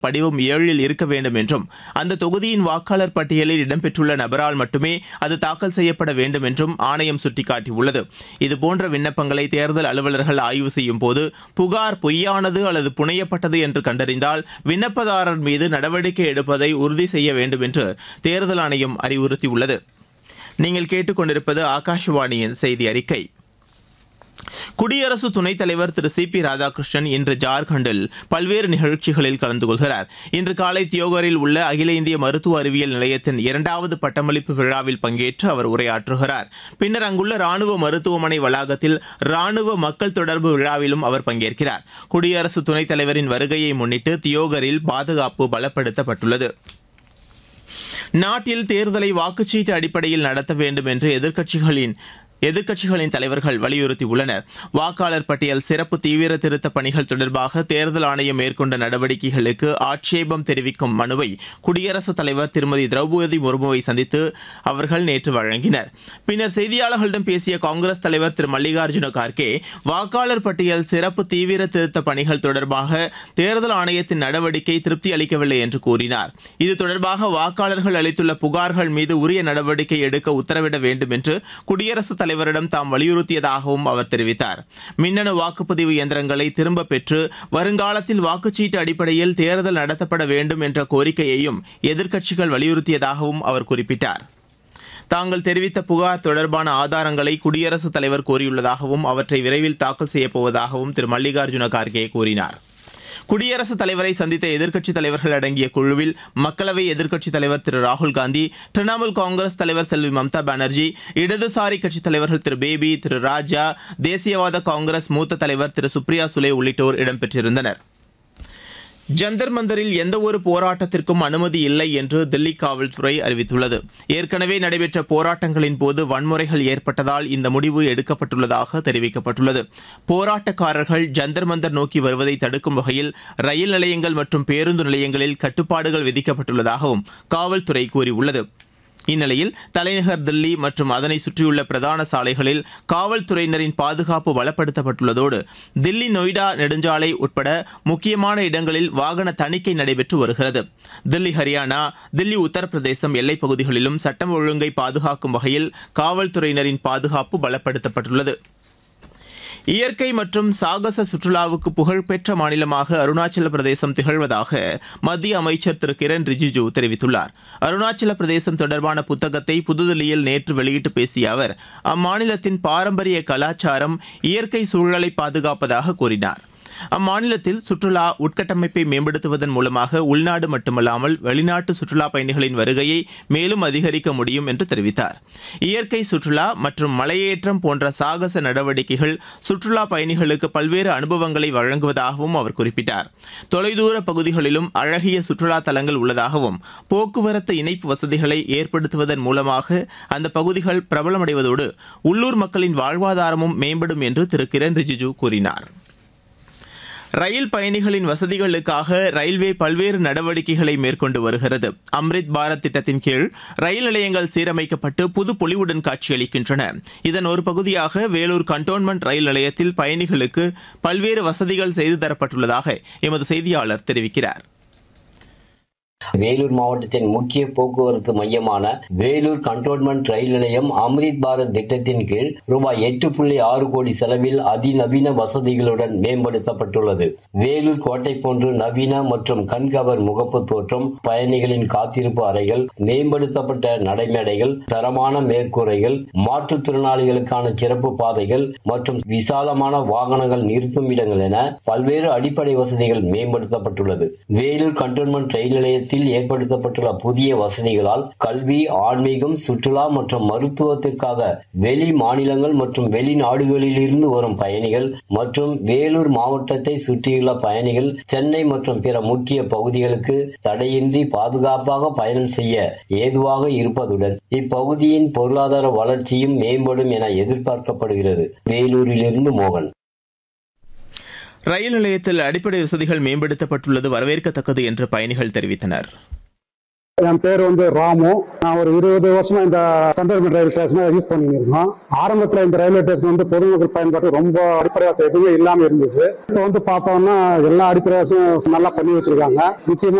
படிவம் ஏழில் இருக்க வேண்டும் என்றும் அந்த தொகுதியின் வாக்காளர் பட்டியலில் இடம்பெற்றுள்ள நபரால் மட்டுமே அது தாக்கல் செய்யப்பட வேண்டும் என்றும் ஆணையம் சுட்டிக்காட்டியுள்ளது இதுபோன்ற விண்ணப்பங்களை தேர்தல் அலுவலர்கள் ஆய்வு செய்யும் போது புகார் பொய்யானது அல்லது புனையப்பட்டது என்று கண்டறிந்தால் விண்ணப்பதாரர் மீது நடவடிக்கை எடுப்பதை உறுதி செய்ய வேண்டும் என்று தேர்தல் ஆணையம் அறிவுறுத்தியுள்ளது நீங்கள் கேட்டுக்கொண்டிருப்பது ஆகாஷவாணியின் செய்தி அறிக்கை குடியரசு துணைத் தலைவர் திரு சி பி ராதாகிருஷ்ணன் இன்று ஜார்க்கண்டில் பல்வேறு நிகழ்ச்சிகளில் கலந்து கொள்கிறார் இன்று காலை தியோகரில் உள்ள அகில இந்திய மருத்துவ அறிவியல் நிலையத்தின் இரண்டாவது பட்டமளிப்பு விழாவில் பங்கேற்று அவர் உரையாற்றுகிறார் பின்னர் அங்குள்ள ராணுவ மருத்துவமனை வளாகத்தில் ராணுவ மக்கள் தொடர்பு விழாவிலும் அவர் பங்கேற்கிறார் குடியரசு துணைத் தலைவரின் வருகையை முன்னிட்டு தியோகரில் பாதுகாப்பு பலப்படுத்தப்பட்டுள்ளது நாட்டில் தேர்தலை வாக்குச்சீட்டு அடிப்படையில் நடத்த வேண்டும் என்று எதிர்க்கட்சிகளின் எதிர்க்கட்சிகளின் தலைவர்கள் வலியுறுத்தியுள்ளனர் வாக்காளர் பட்டியல் சிறப்பு தீவிர திருத்த பணிகள் தொடர்பாக தேர்தல் ஆணையம் மேற்கொண்ட நடவடிக்கைகளுக்கு ஆட்சேபம் தெரிவிக்கும் மனுவை குடியரசுத் தலைவர் திருமதி திரௌபதி முர்முவை சந்தித்து அவர்கள் நேற்று வழங்கினர் பின்னர் செய்தியாளர்களிடம் பேசிய காங்கிரஸ் தலைவர் திரு மல்லிகார்ஜுன கார்கே வாக்காளர் பட்டியல் சிறப்பு தீவிர திருத்த பணிகள் தொடர்பாக தேர்தல் ஆணையத்தின் நடவடிக்கை திருப்தி அளிக்கவில்லை என்று கூறினார் இது தொடர்பாக வாக்காளர்கள் அளித்துள்ள புகார்கள் மீது உரிய நடவடிக்கை எடுக்க உத்தரவிட வேண்டும் என்று குடியரசுத் தலைவரிடம் தாம் வலியுறுத்தியதாகவும் அவர் தெரிவித்தார் மின்னணு வாக்குப்பதிவு இயந்திரங்களை திரும்ப பெற்று வருங்காலத்தில் வாக்குச்சீட்டு அடிப்படையில் தேர்தல் நடத்தப்பட வேண்டும் என்ற கோரிக்கையையும் எதிர்க்கட்சிகள் வலியுறுத்தியதாகவும் அவர் குறிப்பிட்டார் தாங்கள் தெரிவித்த புகார் தொடர்பான ஆதாரங்களை குடியரசுத் தலைவர் கோரியுள்ளதாகவும் அவற்றை விரைவில் தாக்கல் செய்யப்போவதாகவும் திரு மல்லிகார்ஜுன கார்கே கூறினார் குடியரசுத் தலைவரை சந்தித்த எதிர்க்கட்சித் தலைவர்கள் அடங்கிய குழுவில் மக்களவை எதிர்க்கட்சித் தலைவர் திரு ராகுல் காந்தி திரிணாமுல் காங்கிரஸ் தலைவர் செல்வி மம்தா பானர்ஜி இடதுசாரி கட்சித் தலைவர்கள் திரு பேபி திரு ராஜா தேசியவாத காங்கிரஸ் மூத்த தலைவர் திரு சுப்ரியா சுலே உள்ளிட்டோர் இடம்பெற்றிருந்தனர் ஜந்தர் மந்தரில் எந்தவொரு போராட்டத்திற்கும் அனுமதி இல்லை என்று தில்லி காவல்துறை அறிவித்துள்ளது ஏற்கனவே நடைபெற்ற போராட்டங்களின் போது வன்முறைகள் ஏற்பட்டதால் இந்த முடிவு எடுக்கப்பட்டுள்ளதாக தெரிவிக்கப்பட்டுள்ளது போராட்டக்காரர்கள் ஜந்தர் மந்தர் நோக்கி வருவதை தடுக்கும் வகையில் ரயில் நிலையங்கள் மற்றும் பேருந்து நிலையங்களில் கட்டுப்பாடுகள் விதிக்கப்பட்டுள்ளதாகவும் காவல்துறை கூறியுள்ளது இந்நிலையில் தலைநகர் தில்லி மற்றும் அதனை சுற்றியுள்ள பிரதான சாலைகளில் காவல்துறையினரின் பாதுகாப்பு பலப்படுத்தப்பட்டுள்ளதோடு தில்லி நொய்டா நெடுஞ்சாலை உட்பட முக்கியமான இடங்களில் வாகன தணிக்கை நடைபெற்று வருகிறது தில்லி ஹரியானா தில்லி உத்தரப்பிரதேசம் எல்லைப் பகுதிகளிலும் சட்டம் ஒழுங்கை பாதுகாக்கும் வகையில் காவல்துறையினரின் பாதுகாப்பு பலப்படுத்தப்பட்டுள்ளது இயற்கை மற்றும் சாகச சுற்றுலாவுக்கு புகழ்பெற்ற மாநிலமாக அருணாச்சல பிரதேசம் திகழ்வதாக மத்திய அமைச்சர் திரு கிரண் ரிஜிஜு தெரிவித்துள்ளார் அருணாச்சல பிரதேசம் தொடர்பான புத்தகத்தை புதுதில்லியில் நேற்று வெளியிட்டு பேசிய அவர் அம்மாநிலத்தின் பாரம்பரிய கலாச்சாரம் இயற்கை சூழலை பாதுகாப்பதாக கூறினார் அம்மாநிலத்தில் சுற்றுலா உட்கட்டமைப்பை மேம்படுத்துவதன் மூலமாக உள்நாடு மட்டுமல்லாமல் வெளிநாட்டு சுற்றுலா பயணிகளின் வருகையை மேலும் அதிகரிக்க முடியும் என்று தெரிவித்தார் இயற்கை சுற்றுலா மற்றும் மலையேற்றம் போன்ற சாகச நடவடிக்கைகள் சுற்றுலா பயணிகளுக்கு பல்வேறு அனுபவங்களை வழங்குவதாகவும் அவர் குறிப்பிட்டார் தொலைதூர பகுதிகளிலும் அழகிய சுற்றுலா தலங்கள் உள்ளதாகவும் போக்குவரத்து இணைப்பு வசதிகளை ஏற்படுத்துவதன் மூலமாக அந்த பகுதிகள் பிரபலமடைவதோடு உள்ளூர் மக்களின் வாழ்வாதாரமும் மேம்படும் என்று திரு கிரண் ரிஜிஜு கூறினார் ரயில் பயணிகளின் வசதிகளுக்காக ரயில்வே பல்வேறு நடவடிக்கைகளை மேற்கொண்டு வருகிறது அம்ரித் பாரத் திட்டத்தின் கீழ் ரயில் நிலையங்கள் சீரமைக்கப்பட்டு புது பொலிவுடன் காட்சியளிக்கின்றன இதன் ஒரு பகுதியாக வேலூர் கண்டோன்மெண்ட் ரயில் நிலையத்தில் பயணிகளுக்கு பல்வேறு வசதிகள் செய்து தரப்பட்டுள்ளதாக எமது செய்தியாளர் தெரிவிக்கிறார் வேலூர் மாவட்டத்தின் முக்கிய போக்குவரத்து மையமான வேலூர் கண்டோன்மெண்ட் ரயில் நிலையம் அம்ரித் பாரத் திட்டத்தின் கீழ் ரூபாய் எட்டு புள்ளி ஆறு கோடி செலவில் அதிநவீன வசதிகளுடன் மேம்படுத்தப்பட்டுள்ளது வேலூர் கோட்டை போன்று நவீன மற்றும் கண்கவர் முகப்பு தோற்றம் பயணிகளின் காத்திருப்பு அறைகள் மேம்படுத்தப்பட்ட நடைமேடைகள் தரமான மேற்கூரைகள் மாற்றுத்திறனாளிகளுக்கான சிறப்பு பாதைகள் மற்றும் விசாலமான வாகனங்கள் நிறுத்தும் இடங்கள் என பல்வேறு அடிப்படை வசதிகள் மேம்படுத்தப்பட்டுள்ளது வேலூர் கண்டோன்மெண்ட் ரயில் நிலையத்தில் நகரத்தில் ஏற்படுத்தப்பட்டுள்ள புதிய வசதிகளால் கல்வி ஆன்மீகம் சுற்றுலா மற்றும் மருத்துவத்திற்காக வெளி மாநிலங்கள் மற்றும் வெளிநாடுகளில் இருந்து வரும் பயணிகள் மற்றும் வேலூர் மாவட்டத்தை சுற்றியுள்ள பயணிகள் சென்னை மற்றும் பிற முக்கிய பகுதிகளுக்கு தடையின்றி பாதுகாப்பாக பயணம் செய்ய ஏதுவாக இருப்பதுடன் இப்பகுதியின் பொருளாதார வளர்ச்சியும் மேம்படும் என எதிர்பார்க்கப்படுகிறது வேலூரிலிருந்து மோகன் ரயில் நிலையத்தில் அடிப்படை வசதிகள் மேம்படுத்தப்பட்டுள்ளது வரவேற்கத்தக்கது என்று பயணிகள் தெரிவித்தனர் என் பேர் வந்து ராமு நான் ஒரு இருபது வருஷமா இந்த கண்டோன்மெண்ட் ரயில்வே ஸ்டேஷனை யூஸ் பண்ணிட்டு இருக்கோம் ஆரம்பத்துல இந்த ரயில்வே ஸ்டேஷன் வந்து பொதுமக்கள் பயன்பாட்டு ரொம்ப அடிப்படை வசதி எதுவுமே இல்லாம இருந்தது இப்போ வந்து பார்த்தோம்னா எல்லா அடிப்படை வசதியும் நல்லா பண்ணி வச்சிருக்காங்க முக்கியமா